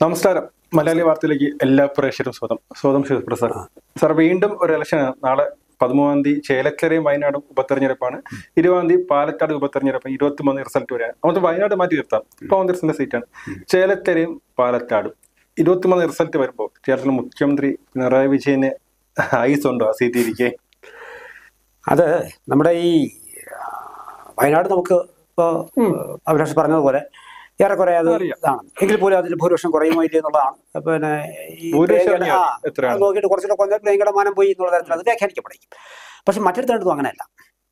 നമസ്കാരം മലയാളി വാർത്തയിലേക്ക് എല്ലാ പ്രേക്ഷകരും സ്വതം സ്വതം ശിവപ്രസാദ് സാർ വീണ്ടും ഒരു ഇലക്ഷനാണ് നാളെ പതിമൂന്നാം തീയതി ചേലക്കരയും വയനാടും ഉപതെരഞ്ഞെടുപ്പാണ് ഇരുപതാം തീയതി പാലക്കാട് ഉപതെരഞ്ഞെടുപ്പ് ഇരുപത്തിമൂന്ന് റിസൾട്ട് വരെയാണ് നമുക്ക് വയനാട് മാറ്റി നിർത്താം കോൺഗ്രസിന്റെ സീറ്റാണ് ചേലക്കരയും പാലക്കാടും ഇരുപത്തിമൂന്ന് റിസൾട്ട് വരുമ്പോൾ കേരളത്തിലെ മുഖ്യമന്ത്രി പിണറായി വിജയന് ഐസ് ഉണ്ടോ ആ സീറ്റ് ഇരിക്കെ അത് നമ്മുടെ ഈ ആ, വയനാട് നമുക്ക് ഇപ്പോൾ അഭിലാഷ് പറഞ്ഞതുപോലെ ഏറെക്കുറെ അത് അറിയാം. ഇതാണ് എങ്കിൽ പോലും അതിൽ ഭൂരിപക്ഷം കുറയുമോ ഇല്ലേ എന്നുള്ളതാണ് പിന്നെ ഈ ഭൂരിപക്ഷം പ്രിയങ്കയുടെ- അറിയാം. ആ, എത്രയാണ്? അത് നോക്കിയിട്ട് കുറച്ചുകൂടെ കൊല്ലം പ്രിയങ്കയുടെ മാനം പോയി എന്നുള്ള തരത്തിൽ അത് വ്യാഖ്യാനിക്കപ്പെടും പക്ഷെ മറ്റൊരു അങ്ങനെയല്ല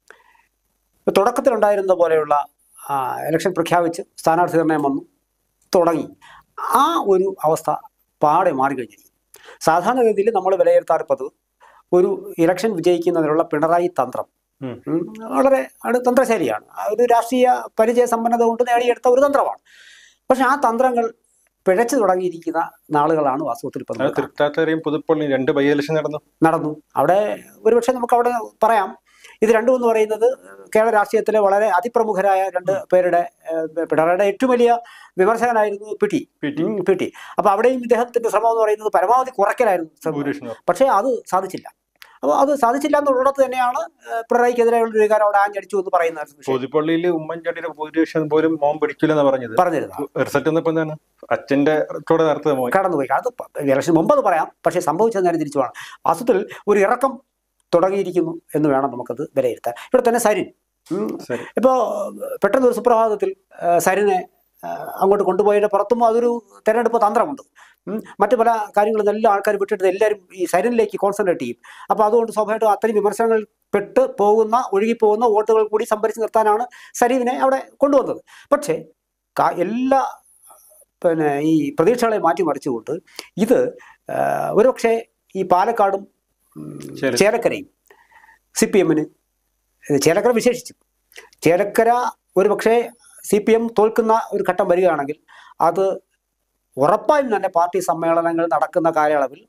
ഇപ്പൊ തുടക്കത്തിലുണ്ടായിരുന്ന പോലെയുള്ള ആ, ഇലക്ഷൻ പ്രഖ്യാപിച്ച് സ്ഥാനാർത്ഥി നിർണയം വന്നു തുടങ്ങി ആ ഒരു അവസ്ഥ പാടെ മാറിക്കഴിഞ്ഞിരിക്കും സാധാരണഗതിയിൽ നമ്മൾ വിലയിരുത്താറ് പതിവ് ഒരു ഇലക്ഷൻ വിജയിക്കുന്നതിനുള്ള പിണറായി തന്ത്രം ഉം. ഉം, വളരെ അത് തന്ത്രശാലിയാണ് ആ ഒരു രാഷ്ട്രീയ പരിചയ സമ്പന്നത കൊണ്ട് നേടിയെടുത്ത ഒരു തന്ത്രമാണ് പക്ഷെ ആ തന്ത്രങ്ങൾ പിഴച്ചു തുടങ്ങിയിരിക്കുന്ന നാളുകളാണ് വാസ്തവത്തിൽ ഇപ്പം അത് നമ്മൾ കാണുന്നത്. തൃക്കാക്കരയും പുതുപ്പള്ളിയും രണ്ട് ബൈ ഇലക്ഷൻ നടന്നു നടന്നു അവിടെ ഒരുപക്ഷെ നമുക്ക് അവിടെ പറയാം ഇത് രണ്ടും എന്ന് പറയുന്നത് കേരള രാഷ്ട്രീയത്തിലെ വളരെ അതിപ്രമുഖരായ രണ്ട് പേരുടെ ഏഹ്, പിണറായിയുടെ ഏറ്റവും വലിയ വിമർശകനായിരുന്നു പി ടി പി ടി ഉം, പി ടി അപ്പൊ അവിടെയും ഇദ്ദേഹത്തിന്റെ ശ്രമം എന്ന് പറയുന്നത് പരമാവധി കുറയ്ക്കലായിരുന്നു ശ്രമം. ഭൂരിപക്ഷം പക്ഷേ അത് സാധിച്ചില്ല അപ്പോൾ അത് സാധിച്ചില്ല എന്നുള്ളിടത്ത് തന്നെയാണ് ഏഹ്, പിണറായിക്കെതിരെയുള്ള ഒരു വികാരം അവിടെ ആഞ്ഞടിച്ചു എന്ന് പറയുന്ന ഒരു വിഷയം പുതുപ്പള്ളിയിൽ ഉമ്മൻചാണ്ടിയുടെ ഭൂരിപക്ഷം പോലും മോൻ പിടിക്കില്ലെന്ന് പറഞ്ഞത് പറഞ്ഞിരുന്നു റിസൾട്ട് വന്നപ്പോ എന്താണ് അച്ഛന്റെ കൂടെ നടത്തത് മോൻ കടന്നുപോയി അത് പ- ഇലക്ഷൻ മുമ്പ് അത് പറയാം പക്ഷേ സംഭവിച്ചത് നേരെ തിരിച്ചു വേണം വാസ്തവത്തിൽ ഒരു ഇറക്കം തുടങ്ങിയിരിക്കുന്നു എന്ന് വേണം നമുക്കത് വിലയിരുത്താൻ ഇവിടെ തന്നെ സരിൻ ഉം, ശരി ഇപ്പോൾ പെട്ടെന്ന് ഒരു സുപ്രഭാതത്തിൽ ആ, സരിനെ ആ, അങ്ങോട്ട് കൊണ്ടുപോയതിന്റെ പുറത്തും അതൊരു തെരഞ്ഞെടുപ്പ് തന്ത്രമുണ്ട് ഉം. മറ്റു പല കാര്യങ്ങളും എല്ലാ ആൾക്കാർ വിട്ടിട്ട് എല്ലാവരും ഈ സരിനിലേക്ക് കോൺസെൻട്രേറ്റ് ചെയ്യും അപ്പോൾ അതുകൊണ്ട് സ്വാഭാവികമായിട്ടും അത്തരം വിമർശനങ്ങൾ പെട്ട് പോകുന്ന ഒഴുകിപ്പോകുന്ന വോട്ടുകൾ കൂടി സംഭരിച്ച് നിർത്താനാണ് സരീവിനെ അവിടെ കൊണ്ടുവന്നത് പക്ഷേ കാ- എല്ലാ പിന്നെ ഈ പ്രതീക്ഷകളെ മാറ്റിമറിച്ചുകൊണ്ട് ഇത് ആ, ഒരുപക്ഷെ ഈ പാലക്കാടും ഉം, ശരി. ചേലക്കരയും സി പി എമ്മിന് ചേലക്കര വിശേഷിച്ചു ചേലക്കര ഒരുപക്ഷെ സി പി എം തോൽക്കുന്ന ഒരു ഘട്ടം വരികയാണെങ്കിൽ അത് ഉറപ്പായും തന്നെ പാർട്ടി സമ്മേളനങ്ങൾ നടക്കുന്ന കാലയളവിൽ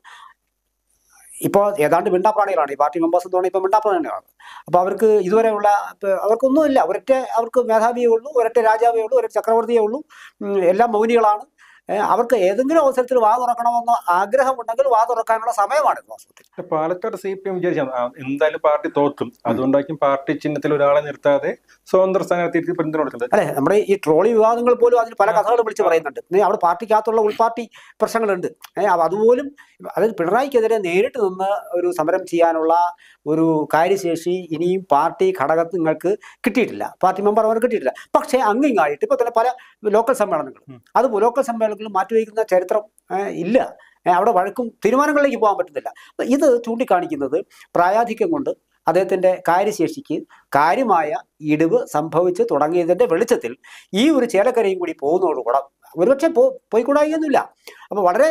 ഇപ്പോൾ ഏതാണ്ട് മിണ്ടാപ്രാണികളാണ് ഈ പാർട്ടി മെമ്പേഴ്സ് എന്ന് പറഞ്ഞാൽ ഇപ്പോൾ മിണ്ടാപ്രാണികളാണ് അപ്പോൾ അവർക്ക് ഇതുവരെയുള്ള ഇപ്പൊ അവർക്കൊന്നുമില്ല ഒരൊറ്റ അവർക്ക് മേധാവിയേ ഉള്ളൂ ഒരൊറ്റ രാജാവേ ഉള്ളൂ ഒരൊറ്റ ചക്രവർത്തിയേ ഉള്ളൂ ഉം, എല്ലാം മൗനികളാണ് ഏ, അവർക്ക് ഏതെങ്കിലും അവസരത്തിൽ വാ തുറക്കണമെന്ന് ആഗ്രഹമുണ്ടെങ്കിൽ വാ തുറക്കാനുള്ള സമയമാണ് ഇത് വാസ്തവത്തിൽ പാലക്കാട് സി പി എം വിചാരിച്ചാണ് ആ, എന്തായാലും പാർട്ടി തോറ്റും അതുകൊണ്ടായിരിക്കും പാർട്ടി ചിഹ്നത്തിൽ ഒരാളെ നിർത്താതെ സ്വതന്ത്ര സ്ഥാനാർത്ഥി പിന്തുണ കൊടുക്കുന്നത് അല്ലെ നമ്മുടെ ഈ ട്രോളി വിവാദങ്ങൾ പോലും അതിൽ പല കഥകളും വിളിച്ച് പറയുന്നുണ്ട് ഇനി അവിടെ പാർട്ടിക്കകത്തുള്ള ഉൾപാർട്ടി പ്രശ്നങ്ങളുണ്ട് ഏഹ് അപ്പൊ അതുപോലും അതായത് പിണറായിക്കെതിരെ നേരിട്ട് നിന്ന് ഒരു സമരം ചെയ്യാനുള്ള ഒരു കാര്യശേഷി ഇനിയും പാർട്ടി ഘടകങ്ങൾക്ക് കിട്ടിയിട്ടില്ല പാർട്ടി മെമ്പർമാർ കിട്ടിയിട്ടില്ല പക്ഷേ അങ്ങിങ്ങായിട്ട് ഇപ്പൊ തന്നെ പല ലോക്കൽ സമ്മേളനങ്ങൾ ഉം. അത് ലോക്കൽ സമ്മേളനങ്ങളിൽ മാറ്റിവെക്കുന്ന ചരിത്രം ഏഹ് ഇല്ല ഏഹ് അവിടെ വഴക്കും തീരുമാനങ്ങളിലേക്ക് പോകാൻ പറ്റുന്നില്ല അപ്പൊ ഇത് ചൂണ്ടിക്കാണിക്കുന്നത് പ്രായാധിക്യം കൊണ്ട് അദ്ദേഹത്തിന്റെ കാര്യശേഷിക്ക് കാര്യമായ ഇടിവ് സംഭവിച്ച് തുടങ്ങിയതിന്റെ വെളിച്ചത്തിൽ ഈ ഒരു ചേലക്കരയും കൂടി പോകുന്നതോടുകൂടെ ഒരുപക്ഷെ പോ പോയിക്കൂടായികയൊന്നുമില്ല അപ്പോൾ വളരെ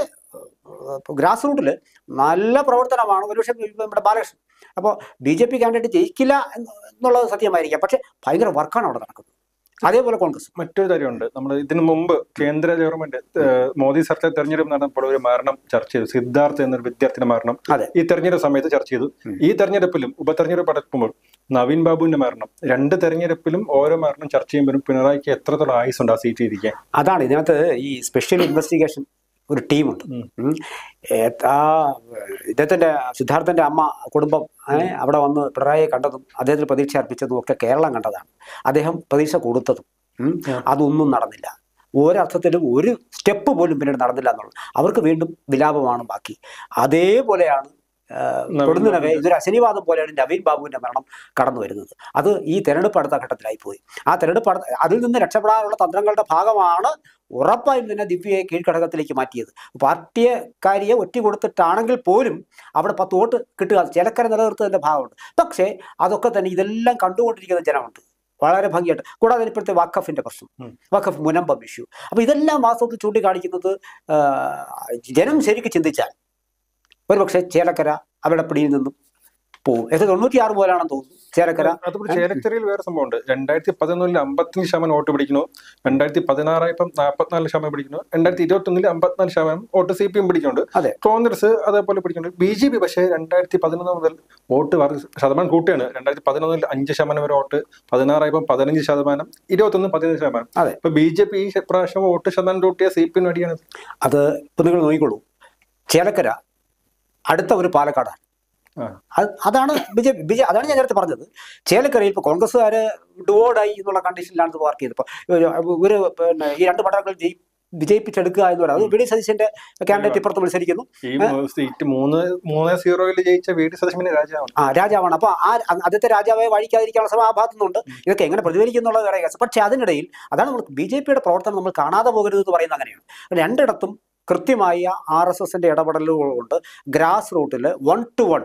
ഗ്രാസ് റൂട്ടിൽ നല്ല പ്രവർത്തനമാണ് ഒരുപക്ഷെ നമ്മുടെ ബാലകൃഷ്ണൻ അപ്പോൾ ബി ജെ പി കാൻഡിഡേറ്റ് ജയിക്കില്ല എന്ന് എന്നുള്ളത് സത്യമായിരിക്കാം പക്ഷെ ഭയങ്കര വർക്കാണ് അവിടെ നടക്കുന്നത് അതേപോലെ കോൺഗ്രസ് മറ്റൊരു കാര്യമുണ്ട് നമ്മൾ ഇതിനു മുമ്പ് കേന്ദ്ര ഗവൺമെന്റ് ഏഹ്, മോദി സർക്കാർ തെരഞ്ഞെടുപ്പ് നടന്നപ്പോൾ ഒരു മരണം ചർച്ച ചെയ്തു സിദ്ധാർത്ഥ് എന്നൊരു വിദ്യാർത്ഥിയുടെ മരണം അതെ. ഈ തെരഞ്ഞെടുപ്പ് സമയത്ത് ചർച്ച ചെയ്തു ഉം. ഈ തെരഞ്ഞെടുപ്പിലും ഉപതെരഞ്ഞെടുപ്പ് നടക്കുമ്പോൾ നവീൻ ബാബുവിന്റെ മരണം രണ്ട് തെരഞ്ഞെടുപ്പിലും ഓരോ മരണം ചർച്ച ചെയ്യുമ്പോഴും പിണറായിക്ക് എത്രത്തോളം ആയുസ് ഉണ്ട് ആ സീറ്റ് ഇരിക്കാൻ അതാണ് ഇതിനകത്ത് ഈ സ്പെഷ്യൽ ഇൻവെസ്റ്റിഗേഷൻ ഒരു ടീമുണ്ട് ഉം. ഉം. ഏ- ആ ഇദ്ദേഹത്തിന്റെ സിദ്ധാർത്ഥന്റെ അമ്മ കുടുംബം ഏ, അവിടെ വന്ന് പിണറായിയെ കണ്ടതും അദ്ദേഹത്തിന് പ്രതീക്ഷ അർപ്പിച്ചതും ഒക്കെ കേരളം കണ്ടതാണ് അദ്ദേഹം പ്രതീക്ഷ കൊടുത്തതും ഉം. ഉം. അതൊന്നും നടന്നില്ല ഒരർത്ഥത്തിലും ഒരു സ്റ്റെപ്പ് പോലും പിന്നീട് നടന്നില്ല എന്നുള്ളത് അവർക്ക് വീണ്ടും വിലാപമാണ് ബാക്കി അതേപോലെയാണ് ആ, നവീൻ പൊടുന്നനവേ ബാബുവിന്റെ. ഇതൊരു അശനിവാദം പോലെയാണ് നവീൻ ബാബുവിന്റെ മരണം കടന്നു വരുന്നത് അത് ഈ തെരഞ്ഞെടുപ്പ് അടുത്ത ഘട്ടത്തിലായി പോയി ആ തെരഞ്ഞെടുപ്പ് അടുത്ത അതിൽ നിന്ന് രക്ഷപ്പെടാനുള്ള തന്ത്രങ്ങളുടെ ഭാഗമാണ് ഉറപ്പായും തന്നെ ദിവ്യയെ കീഴ്ഘടകത്തിലേക്ക് മാറ്റിയത് പാർട്ടിയെ കാരിയെ ഒറ്റ കൊടുത്തിട്ടാണെങ്കിൽ പോലും അവിടെ പത്ത് വോട്ട് കിട്ടുക ചിലക്കര നിലനിർത്തുന്നതിന്റെ ഭാഗമുണ്ട് പക്ഷേ അതൊക്കെ തന്നെ ഇതെല്ലാം കണ്ടുകൊണ്ടിരിക്കുന്ന ജനമുണ്ട് വളരെ ഭംഗിയായിട്ട് കൂടാതെ ഇപ്പോഴത്തെ വഖഫിന്റെ പ്രശ്നം ഉം. വഖഫ് മുനമ്പം ഇഷ്യൂ അപ്പൊ ഇതെല്ലാം വാസ്തവത്തിൽ ചൂണ്ടിക്കാണിക്കുന്നത് ആ, ജനം ശരിക്ക് ചിന്തിച്ചാൽ ഒരുപക്ഷെ ചേലക്കര അവരുടെ പിടിയിൽ നിന്നും പോകും ഏകദേശം തൊണ്ണൂറ്റിയാറ് മുതലാണെന്ന് തോന്നുന്നു ചേലക്കര അതുപോലെ ചേലക്കരയിൽ വേറെ സംഭവമുണ്ട് രണ്ടായിരത്തി പതിനൊന്നിൽ അമ്പത്തഞ്ച് ശതമാനം വോട്ട് പിടിക്കുന്നു രണ്ടായിരത്തി പതിനാറായപ്പം നാൽപ്പത്തിനാല് ശതമാനം പിടിക്കുന്നു രണ്ടായിരത്തി ഇരുപത്തി ഒന്നിൽ അമ്പത്തിനാല് ശതമാനം വോട്ട് സി പി എം പിടിക്കുന്നുണ്ട് അതെ. കോൺഗ്രസ് അതേപോലെ പിടിക്കുന്നുണ്ട് ബി ജെ പി പക്ഷേ രണ്ടായിരത്തി പതിനൊന്ന് മുതൽ വോട്ട് വർദ്ധി- ശതമാനം കൂട്ടിയാണ് രണ്ടായിരത്തി പതിനൊന്നിൽ അഞ്ച് ശതമാനം വരെ വോട്ട് പതിനാറായപ്പം പതിനഞ്ച് ശതമാനം ഇരുപത്തൊന്ന് പതിനഞ്ച് ശതമാനം അതെ. ഇപ്പൊ ബി ജെ പി ഈ പ്രാവശ്യം വോട്ട് ശതമാനം കൂട്ടിയ സി പി എം അടിയാണ് അത് ഇപ്പം നിങ്ങൾ നോക്കിക്കോളൂ ചേലക്കര അടുത്ത ഒരു പാലക്കാടാണ് ആ. അത് അതാണ് ബി ജെ ബി ജെ അതാണ് ഞാൻ നേരത്തെ പറഞ്ഞത് ചേലക്കരയിൽ ഇപ്പോൾ കോൺഗ്രസ്സുകാർ ഡിവോർഡായി എന്നുള്ള കണ്ടീഷനിലാണ് ഇത് വർക്ക് ചെയ്തത് ഇപ്പോൾ ഒരു പിന്നെ ഈ രണ്ട് മണ്ഡലങ്ങൾ ജയി വിജയിപ്പിച്ചെടുക്കുക എന്ന് പറയുന്നത് അത് വി ഡി സതീശന്റെ കാൻഡിഡേറ്റ് ഇപ്പുറത്ത് മത്സരിക്കുന്നു ഈ സീറ്റ് മൂന്ന് മൂന്ന് സീറോയിൽ ജയിച്ച വി ഡി സതീശന് രാജാവാണ് ആ രാജാവാണ് അപ്പോൾ ആ ആദ്യത്തെ രാജാവെ വഴിക്കാതിരിക്കാനുള്ള ശ്രമം ആ ഭാഗത്തുനിന്നുണ്ട് ഇതൊക്കെ എങ്ങനെ പ്രതികരിക്കുന്നുള്ള വേറെ കേസ് പക്ഷേ അതിനിടയിൽ അതാണ് നമ്മൾ ബി ജെ പിയുടെ പ്രവർത്തനം നമ്മൾ കാണാതെ പോകരുത് എന്ന് പറയുന്നത് അങ്ങനെയാണ് രണ്ടിടത്തും കൃത്യമായ ആർ എസ് എസിന്റെ ഇടപെടലുകളുണ്ട് ഗ്രാസ് റൂട്ടിൽ വൺ ടു വൺ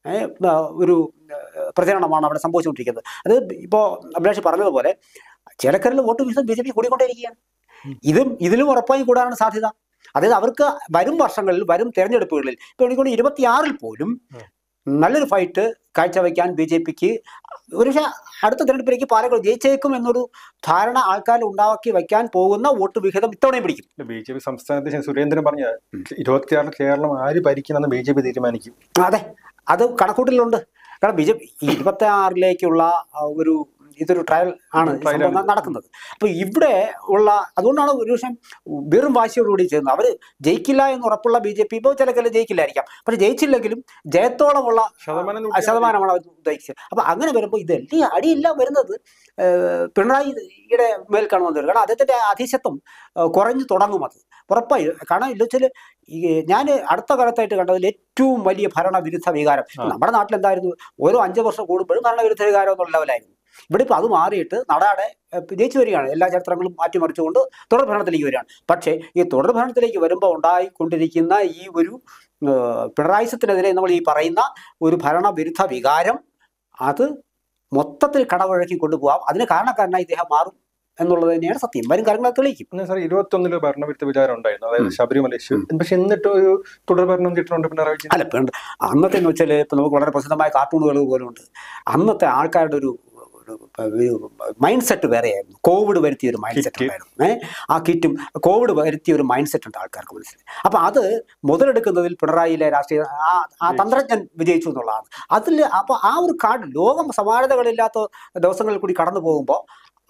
ഒരു ഏഹ്, പ്രചരണമാണ് അവിടെ സംഭവിച്ചുകൊണ്ടിരിക്കുന്നത് അത് ഇപ്പോൾ അഭിലാഷ് പറഞ്ഞതുപോലെ ചേലക്കരയിൽ വോട്ട് വീതം ബി ജെ പി കൂടിക്കൊണ്ടേയിരിക്കുകയാണ് ഇതും ഇതിലും ഉറപ്പായും കൂടാനാണ് സാധ്യത അതായത് അവർക്ക് വരും വർഷങ്ങളിൽ വരും തെരഞ്ഞെടുപ്പുകളിൽ ഇപ്പോൾ എനിക്കൊണ്ട് ഇരുപത്തിയാറിൽ പോലും നല്ലൊരു ഫൈറ്റ് കാഴ്ചവെക്കാൻ ബി ജെ പിക്ക് ഒരു പക്ഷേ അടുത്ത തെരഞ്ഞെടുപ്പിലേക്ക് പാലക്കാട് ജയിച്ചേക്കും എന്നൊരു ധാരണ ആൾക്കാർ ഉണ്ടാക്കി വയ്ക്കാൻ പോകുന്ന വോട്ട് വിഹിതം ഇത്തവണയും പിടിക്കും ബി ജെ പി സംസ്ഥാന അധ്യക്ഷൻ സുരേന്ദ്രൻ പറഞ്ഞ ഇരുപത്തിയാറിൽ കേരളം ആര് ഭരിക്കണമെന്ന് ബി ജെ പി തീരുമാനിക്കും അതെ അത് കണക്കൂട്ടലുണ്ട് കാരണം ബി ജെ പി ഈ ഇരുപത്തി ആറിലേക്കുള്ള ഒരു ഇതൊരു ട്രയൽ ആണ് ഈ Trial സംഭവം ആണ്. നടക്കുന്നത് അപ്പൊ ഇവിടെ ഉള്ള അതുകൊണ്ടാണ് ഒരു പക്ഷേ വെറും വാശിയോടുകൂടി ചെയ്യുന്നത് അവർ ജയിക്കില്ല എന്ന് ഉറപ്പുള്ള ബി ജെ പി ഇപ്പോൾ ചിലക്കെല്ലാം ജയിക്കില്ലായിരിക്കാം പക്ഷെ ജയിച്ചില്ലെങ്കിലും ജയത്തോളമുള്ള ശതമാനം ആ, കൂട്ടിയാൽ ശതമാനമാണ് അവർ ഉദ്ദേശിച്ചത് അപ്പൊ അങ്ങനെ വരുമ്പോൾ ഇതെല്ലാം അടിയെല്ലാം വരുന്നത് ഏഹ്, പിണറായിയുടെ മേൽ കാണുമെന്ന് വരും കാരണം അദ്ദേഹത്തിന്റെ അധീശത്വം ഏഹ്, കുറഞ്ഞു തുടങ്ങും അത് ഉറപ്പായി കാരണം ഇല്ല വെച്ചാൽ ഈ ഞാൻ അടുത്ത കാലത്തായിട്ട് കണ്ടതിൽ ഏറ്റവും വലിയ ഭരണവിരുദ്ധ വികാരം ആ. നമ്മുടെ നാട്ടിൽ എന്തായിരുന്നു ഓരോ അഞ്ച് വർഷം കൂടുമ്പോഴും ഭരണവിരുദ്ധ വികാരം എന്നുള്ള ലെവലായിരുന്നു ഇവിടെ ഇപ്പോൾ അത് മാറിയിട്ട് നടാടെ ഏഹ്, ജയിച്ചു വരികയാണ് എല്ലാ ചരിത്രങ്ങളും മാറ്റിമറിച്ചുകൊണ്ട് തുടർ ഭരണത്തിലേക്ക് വരികയാണ് പക്ഷേ ഈ തുടർ ഭരണത്തിലേക്ക് വരുമ്പോൾ ഉണ്ടായിക്കൊണ്ടിരിക്കുന്ന ഈ ഒരു ഏഹ്, പിണറായിസത്തിനെതിരെ നമ്മൾ ഈ പറയുന്ന ഒരു ഭരണവിരുദ്ധ വികാരം അത് മൊത്തത്തിൽ കടവഴക്കി കൊണ്ടുപോകാം അതിന് കാരണക്കാരനായി ഇദ്ദേഹം മാറും എന്നുള്ളത് തന്നെയാണ് സത്യം വരും കാര്യങ്ങൾ തെളിയിക്കും എന്നാ സാർ ഇരുപത്തൊന്നില് ഭരണവിരുദ്ധ വിചാരം ഉണ്ടായിരുന്നു അതായത് ശബരിമല ഇഷ്യൂ പക്ഷെ എന്നിട്ട് ഒരു തുടർ ഭരണം കിട്ടുന്നുണ്ട് പിണറായി വിജയൻ അല്ല ഇപ്പം അന്നത്തെ എന്ന് വെച്ചാൽ ഇപ്പം നമുക്ക് വളരെ പ്രസിദ്ധമായ കാർട്ടൂണുകൾ പോലും ഉണ്ട് അന്നത്തെ ആൾക്കാരുടെ ഒരു മൈൻഡ് സെറ്റ് വേറെയായിരുന്നു കോവിഡ് വരുത്തിയ ഒരു മൈൻഡ് സെറ്റ് Kit. ഉണ്ടായിരുന്നു ഏഹ് ആ കിറ്റും കോവിഡ് വരുത്തിയ ഒരു മൈൻഡ് സെറ്റ് ഉണ്ട് ആൾക്കാർക്ക് മനസ്സിലായി അപ്പം അത് മുതലെടുക്കുന്നതിൽ പിണറായിയിലെ രാഷ്ട്രീയ ആ ആ തന്ത്രജ്ഞൻ വിജയിച്ചു എന്നുള്ളതാണ് അതിൽ അപ്പോൾ ആ ഒരു കാർഡ് ലോകം സമാനതകളില്ലാത്ത ദിവസങ്ങളിൽ കൂടി കടന്നു പോകുമ്പോൾ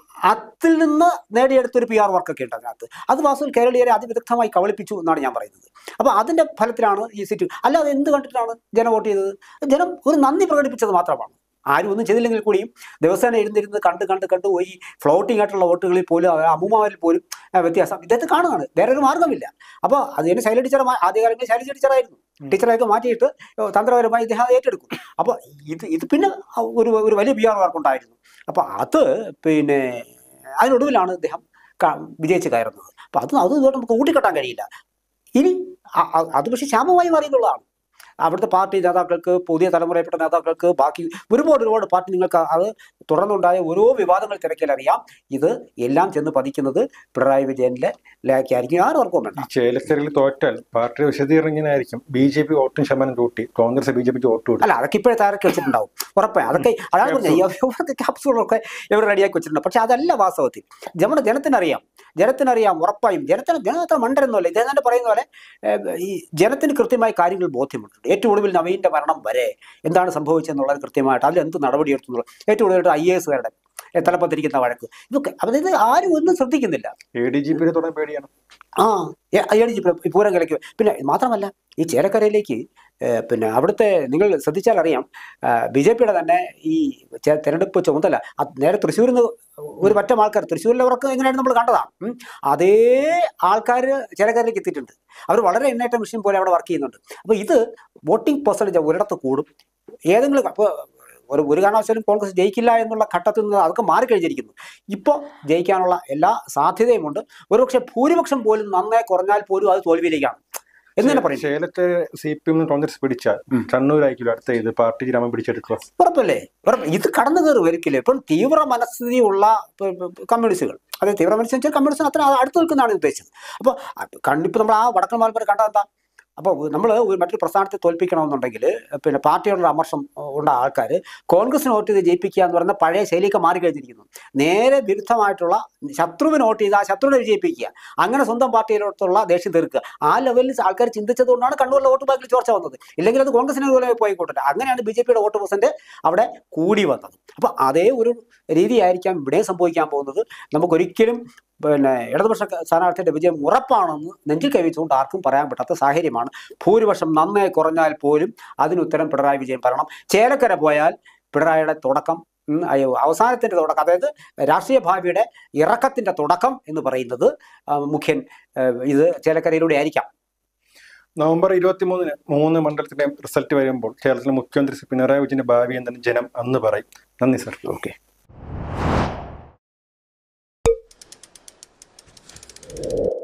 അതിൽ നിന്ന് നേടിയെടുത്തൊരു പി ആർ വർക്കൊക്കെ ഉണ്ട് അതിനകത്ത് അത് വാസ്തുവിൽ കേരളീയരെ അതിവിദഗ്ധമായി കബളിപ്പിച്ചു എന്നാണ് ഞാൻ പറയുന്നത് അപ്പോൾ അതിന്റെ ഫലത്തിലാണ് ഈ സീറ്റ് അല്ലാതെ എന്ത് കണ്ടിട്ടാണ് ജനം വോട്ട് ചെയ്തത് ജനം ഒരു നന്ദി പ്രകടിപ്പിച്ചത് മാത്രമാണ് ആരും ഒന്നും ചെയ്തില്ലെങ്കിൽ കൂടിയും ദിവസേന ഇരുന്നിരുന്ന് കണ്ട് കണ്ട് കണ്ട് ഈ ഫ്ലോട്ടിംഗ് ആയിട്ടുള്ള വോട്ടുകളിൽ പോലും ആ അമ്മൂമാരിൽ പോലും ആ, വ്യത്യാസം ഇദ്ദേഹത്തെ കാണുകയാണ് വേറെ ഒരു മാർഗ്ഗമില്ല അപ്പോൾ അത് തന്നെ ശൈല ടീച്ചർ ആദ്യകാലങ്ങളിൽ ശൈലജ ടീച്ചറായിരുന്നു ഉം. ടീച്ചറെയൊക്കെ മാറ്റിയിട്ട് തന്ത്രപരമായി ഇദ്ദേഹം അത് ഏറ്റെടുക്കും അപ്പോൾ ഇത് ഇത് പിന്നെ ഒരു ഒരു വലിയ ബി ആർ വർക്ക് ഉണ്ടായിരുന്നു അപ്പോൾ അത് പിന്നെ അതിനൊടുവിലാണ് ഇദ്ദേഹം ക- വിജയിച്ച് കയറുന്നത് അപ്പോൾ അത് അത് ഇതുകൊണ്ട് നമുക്ക് കൂട്ടിക്കെട്ടാൻ കഴിയില്ല ഇനി അ- അ- അത് പക്ഷേ ശാപമായി മാറിയെന്നുള്ളതാണ് അവിടുത്തെ പാർട്ടി നേതാക്കൾക്ക് പുതിയ തലമുറയിൽപ്പെട്ട നേതാക്കൾക്ക് ബാക്കി ഒരുപാട് ഒരുപാട് പാർട്ടി നിങ്ങൾക്ക് അത് തുടർന്നുണ്ടായ ഓരോ വിവാദങ്ങൾ തിരക്കിലറിയാം ഇത് എല്ലാം ചെന്ന് പതിക്കുന്നത് പിണറായി വിജയനിലെ ലേക്കായിരിക്കും ആരും ഓർക്കും വേണ്ട ഈ ചേലക്കരയിൽ തോറ്റാൽ പാർട്ടിയുടെ വിശദീകരണം ഇങ്ങനെ ആയിരിക്കും ബി ജെ പി വോട്ടും ശതമാനം കൂട്ടി കോൺഗ്രസ് ബി ജെ പിക്ക് വോട്ട് കൂട്ടി അല്ല അതൊക്കെ ഇപ്പോഴത്തെ ആരൊക്കെ വെച്ചിട്ടുണ്ടാവും ഉറപ്പായി അതൊക്കെ അതാണ് പറഞ്ഞത് ക്യാപ്സൂളൊക്കെ ഇവർ റെഡിയാക്കി വെച്ചിട്ടുണ്ട് പക്ഷെ അതല്ല വാസ്തവത്തിൽ നമ്മുടെ ജനത്തിനറിയാം ജനത്തിനറിയാം ഉറപ്പായും ജനത്തിന് ജനം അത്ര മണ്ടരൊന്നുമല്ല ഇദ്ദേഹം തന്നെ പറയുന്ന പോലെ ഏഹ്, ഈ ജനത്തിന് കൃത്യമായി കാര്യങ്ങൾ ബോധ്യമുണ്ട് ഏറ്റവും ഒടുവിൽ നവീന്റെ മരണം വരെ എന്താണ് സംഭവിച്ചെന്നുള്ളത് കൃത്യമായിട്ട് അതിൽ എന്ത് നടപടിയെടുത്തു എന്നുള്ളത് ഏറ്റവും ഒടുവിലായിട്ട് ഐ എ എസുകാരുടെ തലപ്പത്തിരിക്കുന്ന വഴക്ക് ഇതൊക്കെ അതായത് ആരും ഒന്നും ശ്രദ്ധിക്കുന്നില്ല എ ഡി ജി പിയെ തുടങ്ങാൻ പേടിയാണ് ആ അയ്യടിച്ച് പൂരം കിളയ്ക്കും പിന്നെ മാത്രമല്ല ഈ ചേലക്കരയിലേക്ക് ഏഹ്, പിന്നെ അവിടുത്തെ നിങ്ങൾ ശ്രദ്ധിച്ചാൽ അറിയാം ബി ജെ പിയുടെ തന്നെ ഈ ചെ- തെരഞ്ഞെടുപ്പ് ചുമതല അത് നേരെ തൃശ്ശൂരിൽ നിന്ന് ഒരു പറ്റം ആൾക്കാർ തൃശ്ശൂരിലവർക്ക് എങ്ങനെയാണ് നമ്മൾ കണ്ടതാണ് ഉം. അതേ ആൾക്കാർ ചേലക്കരയിലേക്ക് എത്തിയിട്ടുണ്ട് അവർ വളരെ എണ്ണേറ്റ മെഷീൻ പോലെ അവിടെ വർക്ക് ചെയ്യുന്നുണ്ട് അപ്പോൾ ഇത് വോട്ടിംഗ് പെർസെൻറ്റേജ് ഒരിടത്ത് കൂടും ഏതെങ്കിലും അപ്പോൾ ഒരു ഒരു കാരണവശാലും കോൺഗ്രസ് ജയിക്കില്ല എന്നുള്ള ഘട്ടത്തിൽ നിന്ന് അതൊക്കെ മാറിക്കഴിഞ്ഞിരിക്കുന്നു ഇപ്പോൾ ജയിക്കാനുള്ള എല്ലാ സാധ്യതയുമുണ്ട് ഒരുപക്ഷെ ഭൂരിപക്ഷം പോലും നന്നായി കുറഞ്ഞാൽ പോലും അത് തോൽവിയിലേക്കാണ് എന്ന് തന്നെ പറയും ചേലത്തെ സി പി എം കോൺഗ്രസ് പിടിച്ചാൽ കണ്ണൂരായിരിക്കും അടുത്ത ഇത് പാർട്ടി ഗ്രാമം പിടിച്ചെടുക്കുക ഉറപ്പല്ലേ ഉറപ്പ് ഇത് കടന്നു കയറി വരിക്കില്ല ഇപ്പം തീവ്ര മനസ്ഥിതിയുള്ള പ- പ- കമ്മ്യൂണിസ്റ്റുകൾ അതായത് തീവ്ര മനസ്സ് വെച്ചാൽ കമ്മ്യൂണിസ്റ്റിന് അത്ര അടുത്ത് നിൽക്കുന്നതാണ് ഉദ്ദേശിച്ചത് അപ്പോൾ കണ്ടിപ്പോൾ നമ്മൾ ആ വടക്കൻ മാൽപ്പര കണ്ടത് എന്താ അപ്പോൾ നമ്മൾ മറ്റൊരു പ്രസ്ഥാനത്തെ തോൽപ്പിക്കണമെന്നുണ്ടെങ്കിൽ പിന്നെ പാർട്ടിയോടുള്ള അമർഷം ഉള്ള ആൾക്കാർ കോൺഗ്രസിന് വോട്ട് ചെയ്ത് ജയിപ്പിക്കുക എന്ന് പറയുന്ന പഴയ ശൈലിയൊക്കെ മാറിക്കഴിഞ്ഞിരിക്കുന്നു നേരെ വിരുദ്ധമായിട്ടുള്ള ശത്രുവിന് വോട്ട് ചെയ്ത് ആ ശത്രുവിനെ വിജയിപ്പിക്കുക അങ്ങനെ സ്വന്തം പാർട്ടിയിലോട്ടുള്ള ദേഷ്യം തീർക്കുക ആ ലെവലിൽ ആൾക്കാർ ചിന്തിച്ചതുകൊണ്ടാണ് കണ്ണൂരിലെ വോട്ട് ബാങ്കിൽ ചോർച്ച വന്നത് ഇല്ലെങ്കിൽ അത് കോൺഗ്രസിന് പോലെ പോയിക്കോട്ടെ അങ്ങനെയാണ് ബി ജെ പിയുടെ വോട്ട് പെർസെന്റ് അവിടെ കൂടി വന്നത് അപ്പോൾ അതേ ഒരു രീതിയായിരിക്കാം ഇവിടെ സംഭവിക്കാൻ പോകുന്നത് നമുക്കൊരിക്കലും പിന്നെ ഇടതുപക്ഷ സ്ഥാനാർത്ഥിയുടെ വിജയം ഉറപ്പാണെന്ന് നെഞ്ചിൽ കൈവച്ചുകൊണ്ട് ആർക്കും പറയാൻ പറ്റാത്ത സാഹചര്യമാണ് ഭൂരിപക്ഷം നന്നായി കുറഞ്ഞാൽ പോലും അതിനുത്തരം പിണറായി വിജയൻ പറയണം ചേലക്കര പോയാൽ പിണറായിയുടെ തുടക്കം ഉം, അയ്യോ, അവസാനത്തിന്റെ തുടക്കം അതായത് രാഷ്ട്രീയ ഭാവിയുടെ ഇറക്കത്തിന്റെ തുടക്കം എന്ന് പറയുന്നത് ആ, മുഖ്യൻ ആ, ഇത് ചേലക്കരയിലൂടെ ആയിരിക്കാം നവംബർ ഇരുപത്തി മൂന്നിന് മൂന്ന് മണ്ഡലത്തിന്റെ റിസൾട്ട് വരുമ്പോൾ കേരളത്തിലെ മുഖ്യമന്ത്രി ശ്രീ പിണറായി വിജയന്റെ ഭാവി എന്തെന്ന് ജനം അന്ന് പറയും നന്ദി സർ ഓക്കെ